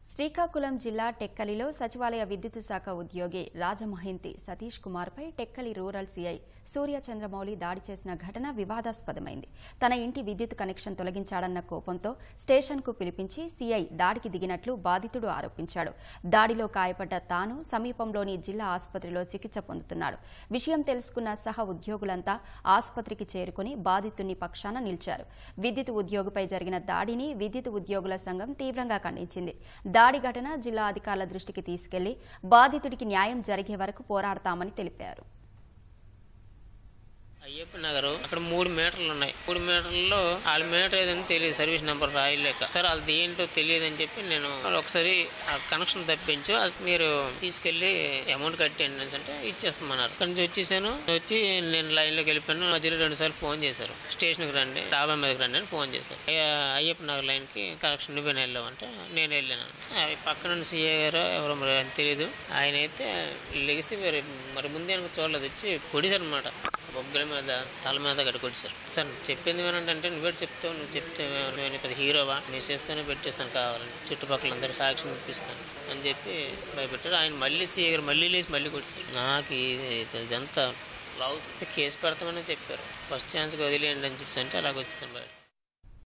శ్రీకాకుళం జిల్లా టెక్కలిలో సచివాలయ విద్యుత్ శాఖ ఉద్యోగి రాజమహింతి సతీష్ కుమార్పై టెక్కలి రూరల్ సీఐ సూర్య చంద్రమౌళి దాడి చేసిన ఘటన వివాదాస్పదమైంది తన ఇంటి విద్యుత్ కనెక్షన్ తొలగించాడన్న కోపంతో స్టేషన్కు పిలిపించి సీఐ దాడికి దిగినట్లు బాధితుడు ఆరోపించాడు దాడిలో గాయపడ్డ తాను సమీపంలోని జిల్లా ఆసుపత్రిలో చికిత్స పొందుతున్నాడు విషయం తెలుసుకున్న సహ ఉద్యోగులంతా ఆసుపత్రికి చేరుకుని బాధితుని పక్షాన నిలిచారు విద్యుత్ ఉద్యోగిపై జరిగిన దాడిని విద్యుత్ ఉద్యోగుల సంఘం తీవ్రంగా ఖండించింది దాడి ఘటన జిల్లా అధికారుల దృష్టికి తీసుకెళ్లి బాధితుడికి న్యాయం జరిగే వరకు పోరాడతామని తెలిపారు అయ్యప్ప నగర్ అక్కడ మూడు మీటర్లు ఉన్నాయి మూడు మీటర్లలో వాళ్ళ మీటర్ ఏదని తెలియదు సర్వీస్ నెంబర్ రాయలేక సార్ వాళ్ళది ఏంటో తెలియదు అని చెప్పి నేను ఒకసారి ఆ కనెక్షన్ తప్పించు అది మీరు తీసుకెళ్లి అమౌంట్ కట్టండి అనేసి అంటే ఇచ్చేస్తామన్నారు అక్కడి నుంచి వచ్చేసాను వచ్చి నేను లైన్ లోకి వెళ్ళిపోయాను మధ్యలో రెండు సార్లు ఫోన్ చేశారు స్టేషన్కి రండి డాబా మీదకి రండి అని ఫోన్ చేశారు అయ్యా, అయ్యప్ప నగర్ లైన్ కి కనెక్షన్ నువ్వే వెళ్ళావు అంటే నేను వెళ్ళాను ఆ, పక్కన ఉన్న సీఏ గారు ఎవరో మరి అని తెలియదు ఆయన అయితే లెగిసి మరి మరి ముందే అనుకో చూడలేదు వచ్చి కొడిసారు అనమాట బొగ్గల మీద తల మీద గడ్డ కొట్టారు సార్ చెప్పింది ఏమంటే నువ్వే చెప్తావు నువ్వు చెప్తే నేను పెద్ద హీరోవా నీ చేస్తేనే పెట్టేస్తాను కావాలని చుట్టుపక్కల అందరూ సాక్ష్యం ఇప్పిస్తాను అని చెప్పి భయపెట్టారు ఆయన మళ్ళీ సీఏ గారు మళ్ళీ లేచి మళ్ళీ కొట్టారు నాకు ఇది- ఇదంతా రావు కేసు పెడతామని చెప్పారు ఫస్ట్ ఛాన్స్కి వదిలేయండి అని చెప్పి అంటే అలాగ వచ్చేసాను బయట